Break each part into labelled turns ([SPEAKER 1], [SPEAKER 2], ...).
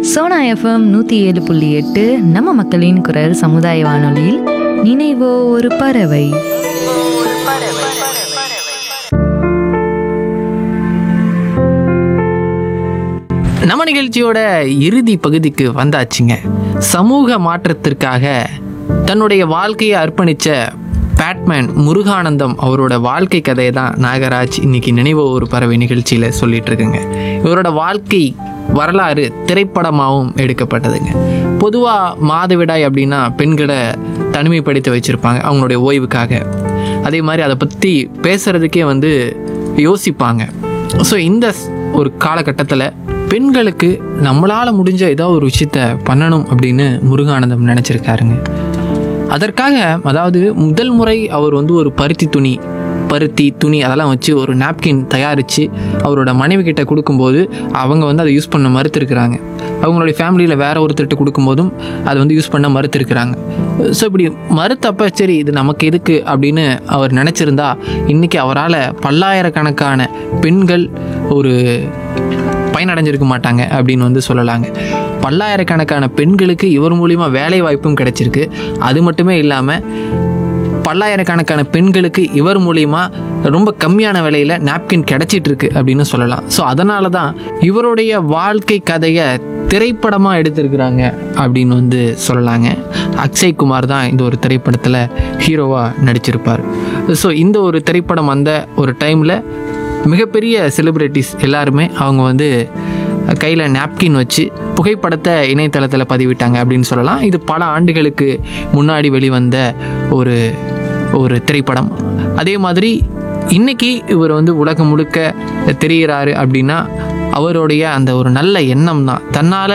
[SPEAKER 1] Sona FM நூற்றி ஏழு புள்ளி எட்டு நம்ம மக்களின் குரல் சமுதாய வானொலியில் நினைவோ ஒரு பறவை
[SPEAKER 2] நம்ம நிகழ்ச்சியோட இறுதி பகுதிக்கு வந்தாச்சுங்க சமூக மாற்றத்திற்காக தன்னுடைய வாழ்க்கையை அர்ப்பணித்த பேட்மேன் முருகானந்தம் அவரோட வாழ்க்கை கதையை தான் நாகராஜ் இன்னைக்கு நினைவு ஒரு பறவை நிகழ்ச்சியில் சொல்லிட்டு இருக்குங்க இவரோட வாழ்க்கை வரலாறு திரைப்படமாகவும் எடுக்கப்பட்டதுங்க பொதுவாக மாதவிடாய் அப்படின்னா பெண்களை தனிமைப்படுத்தி வச்சுருப்பாங்க அவங்களுடைய ஓய்வுக்காக அதே மாதிரி அதை பற்றி பேசுகிறதுக்கே வந்து யோசிப்பாங்க ஸோ இந்த ஸ்- ஒரு காலகட்டத்தில் பெண்களுக்கு நம்மளால் முடிஞ்ச ஏதாவது ஒரு விஷயத்த பண்ணணும் அப்படின்னு முருகானந்தம் நினச்சிருக்காருங்க அதற்காக அதாவது முதல் முறை அவர் வந்து ஒரு பருத்தி துணி பருத்தி துணி அதெல்லாம் வச்சு ஒரு நாப்கின் தயாரித்து அவரோட மனைவி கிட்ட கொடுக்கும்போது அவங்க வந்து அதை யூஸ் பண்ண மறுத்திருக்கிறாங்க அவங்களுடைய ஃபேமிலியில் வேற ஒருத்தர்கிட்ட கொடுக்கும்போதும் அதை வந்து யூஸ் பண்ண மறுத்திருக்கிறாங்க ஸோ இப்படி மறுத்தப்ப சரி இது நமக்கு எதுக்கு அப்படின்னு அவர் நினச்சிருந்தா இன்றைக்கி அவரால் பல்லாயிரக்கணக்கான பெண்கள் ஒரு பயனடைஞ்சிருக்க மாட்டாங்க அப்படின்னு வந்து சொல்லலாங்க பல்லாயிரக்கணக்கான பெண்களுக்கு இவர் மூலிமா வேலை வாய்ப்பும் கிடைச்சிருக்கு அது மட்டுமே இல்லாமல் பல்லாயிரக்கணக்கான பெண்களுக்கு இவர் மூலிமா ரொம்ப கம்மியான விலையில் நாப்கின் கிடைச்சிட்டு இருக்கு அப்படின்னு சொல்லலாம் ஸோ அதனால தான் இவருடைய வாழ்க்கை கதையை திரைப்படமாக எடுத்திருக்கிறாங்க அப்படின்னு வந்து சொல்லலாங்க அக்ஷய் குமார் தான் இந்த ஒரு திரைப்படத்தில் ஹீரோவாக நடிச்சிருப்பார் ஸோ இந்த ஒரு திரைப்படம் வந்த ஒரு டைமில் மிகப்பெரிய செலிப்ரிட்டிஸ் எல்லாருமே அவங்க வந்து கையில் நாப்கின் வச்சு புகைப்படத்தை இணையதளத்தில் பதிவிட்டாங்க அப்படின்னு சொல்லலாம் இது பல ஆண்டுகளுக்கு முன்னாடி வெளிவந்த ஒரு ஒரு திரைப்படம் அதே மாதிரி இன்னைக்கு இவர் வந்து உலகம் முழுக்க தெரிகிறாரு அப்படின்னா அவருடைய அந்த ஒரு நல்ல எண்ணம் தான் தன்னால்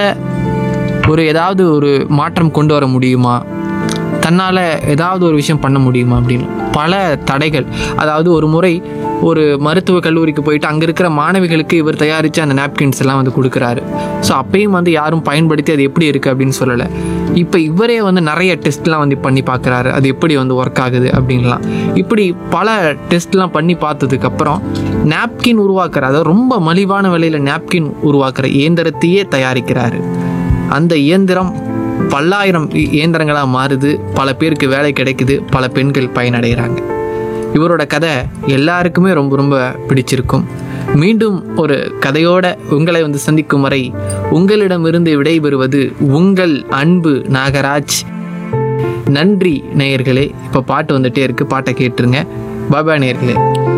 [SPEAKER 2] ஒரு ஏதாவது ஒரு மாற்றம் கொண்டு வர முடியுமா தன்னால் ஏதாவது ஒரு விஷயம் பண்ண முடியுமா அப்படின்னு பல தடைகள் அதாவது ஒரு முறை ஒரு மருத்துவ கல்லூரிக்கு போயிட்டு அங்கே இருக்கிற மாணவிகளுக்கு இவர் தயாரித்து அந்த நாப்கின்ஸ் எல்லாம் வந்து கொடுக்குறாரு ஸோ அப்பயும் வந்து யாரும் பயன்படுத்தி அது எப்படி இருக்குது அப்படின்னு சொல்லலை இப்போ இவரே வந்து நிறைய டெஸ்ட்லாம் வந்து பண்ணி பார்க்குறாரு அது எப்படி வந்து ஒர்க் ஆகுது அப்படின்லாம் இப்படி பல டெஸ்ட்லாம் பண்ணி பார்த்ததுக்கப்புறம் நாப்கின் உருவாக்குற அதாவது ரொம்ப மலிவான விலையில் நாப்கின் உருவாக்குற இயந்திரத்தையே தயாரிக்கிறாரு அந்த இயந்திரம் பல்லாயிரம் இ- இயந்திரங்களாக மாறுது பல பேருக்கு வேலை கிடைக்குது பல பெண்கள் பயனடைகிறாங்க இவரோட கதை எல்லாருக்குமே ரொம்ப ரொம்ப பிடிச்சிருக்கும் மீண்டும் ஒரு கதையோட உங்களை வந்து சந்திக்கும் வரை உங்களிடமிருந்து விடைபெறுவது உங்கள் அன்பு நாகராஜ் நன்றி நேயர்களே இப்போ பாட்டு வந்துட்டே இருக்கு பாட்டை கேட்டுருங்க பாபா நேயர்களே